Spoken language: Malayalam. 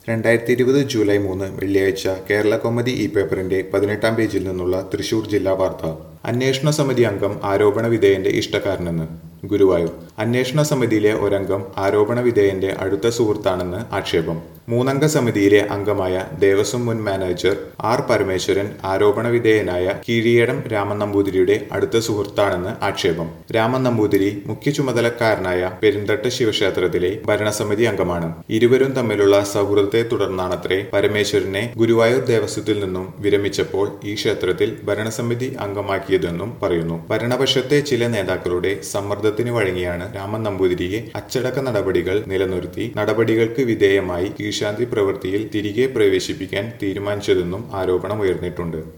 രണ്ടായിരത്തി ഇരുപത് ജൂലൈ മൂന്ന് വെള്ളിയാഴ്ച കേരള കൗമുദി ഇ പേപ്പറിന്റെ പതിനെട്ടാം പേജിൽ നിന്നുള്ള തൃശൂർ ജില്ലാ വാർത്ത അന്വേഷണ സമിതി അംഗം ആരോപണ വിധേയന്റെ ഇഷ്ടക്കാരനെന്ന് ഗുരുവായൂർ അന്വേഷണ സമിതിയിലെ ഒരംഗം ആരോപണ വിധേയന്റെ അടുത്ത സുഹൃത്താണെന്ന് ആക്ഷേപം മൂന്നംഗ സമിതിയിലെ അംഗമായ ദേവസ്വം മുൻ മാനേജർ ആർ പരമേശ്വരൻ ആരോപണ വിധേയനായ കീഴിയടം രാമൻ നമ്പൂതിരിയുടെ അടുത്ത സുഹൃത്താണെന്ന് ആക്ഷേപം രാമൻ നമ്പൂതിരി മുഖ്യ ചുമതലക്കാരനായ പെരിന്തട്ട് ശിവക്ഷേത്രത്തിലെ ഭരണസമിതി അംഗമാണ് ഇരുവരും തമ്മിലുള്ള സൗഹൃദത്തെ തുടർന്നാണത്രേ പരമേശ്വരനെ ഗുരുവായൂർ ദേവസ്വത്തിൽ നിന്നും വിരമിച്ചപ്പോൾ ഈ ക്ഷേത്രത്തിൽ ഭരണസമിതി അംഗമാക്കിയതെന്നും പറയുന്നു ഭരണപക്ഷത്തെ ചില നേതാക്കളുടെ സമ്മർദ്ദത്തിന് വഴങ്ങിയാണ് രാമൻ നമ്പൂതിരിയെ അച്ചടക്ക നടപടികൾ നിലനിർത്തി നടപടികൾക്ക് വിധേയമായി കീഴ്ശാന്തി പ്രവൃത്തിയിൽ തിരികെ പ്രവേശിപ്പിക്കാൻ തീരുമാനിച്ചതെന്നും ആരോപണം ഉയർന്നിട്ടുണ്ട്